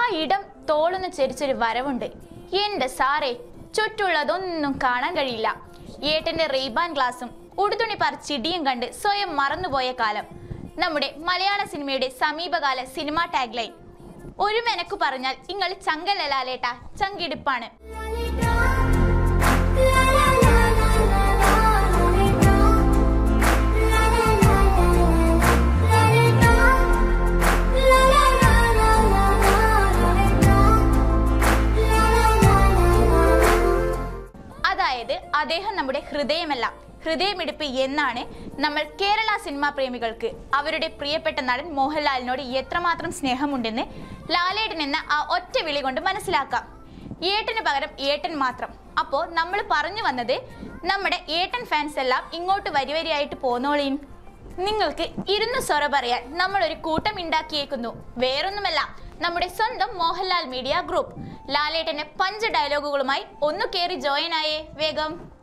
ഇടം തോളുന്ന് ചെരിച്ചൊരു വരവുണ്ട് എന്റെ സാറേ ചുറ്റുള്ളതൊന്നും കാണാൻ കഴിയില്ല ഏട്ടന്റെ റീബാൻ ഗ്ലാസും ഉടുതുണി പറിച്ചിടിയും കണ്ട് സ്വയം മറന്നുപോയ കാലം നമ്മുടെ മലയാള സിനിമയുടെ സമീപകാല സിനിമാ ടാഗ് ലൈൻ ഒരു മെനക്കു പറഞ്ഞാൽ നിങ്ങൾ ചങ്കലലാലേട്ട ചങ്കിടിപ്പാണ് അതായത് അദ്ദേഹം നമ്മുടെ ഹൃദയമല്ല ഹൃദയമിടിപ്പ് എന്നാണ് നമ്മൾ കേരള സിനിമാ പ്രേമികൾക്ക് അവരുടെ പ്രിയപ്പെട്ട നടൻ മോഹൻലാലിനോട് എത്രമാത്രം സ്നേഹമുണ്ടെന്ന് ലാലേട്ടൻ എന്ന ആ ഒറ്റ വിളി കൊണ്ട് മനസ്സിലാക്കാം ഏട്ടന് പകരം ഏട്ടൻ മാത്രം അപ്പോൾ നമ്മൾ പറഞ്ഞു വന്നത് നമ്മുടെ ഏട്ടൻ ഫാൻസ് എല്ലാം ഇങ്ങോട്ട് വരി വരിയായിട്ട് പോന്നോളീൻ നിങ്ങൾക്ക് ഇരുന്ന് സൊറ പറയാൻ നമ്മൾ ഒരു കൂട്ടം ഉണ്ടാക്കിയേക്കുന്നു വേറൊന്നുമല്ല നമ്മുടെ സ്വന്തം മോഹൻലാൽ മീഡിയ ഗ്രൂപ്പ് ലാലേട്ടന്റെ പഞ്ച് ഡയലോഗുകളുമായി ഒന്ന് കയറി ജോയിൻ ആയേ വേഗം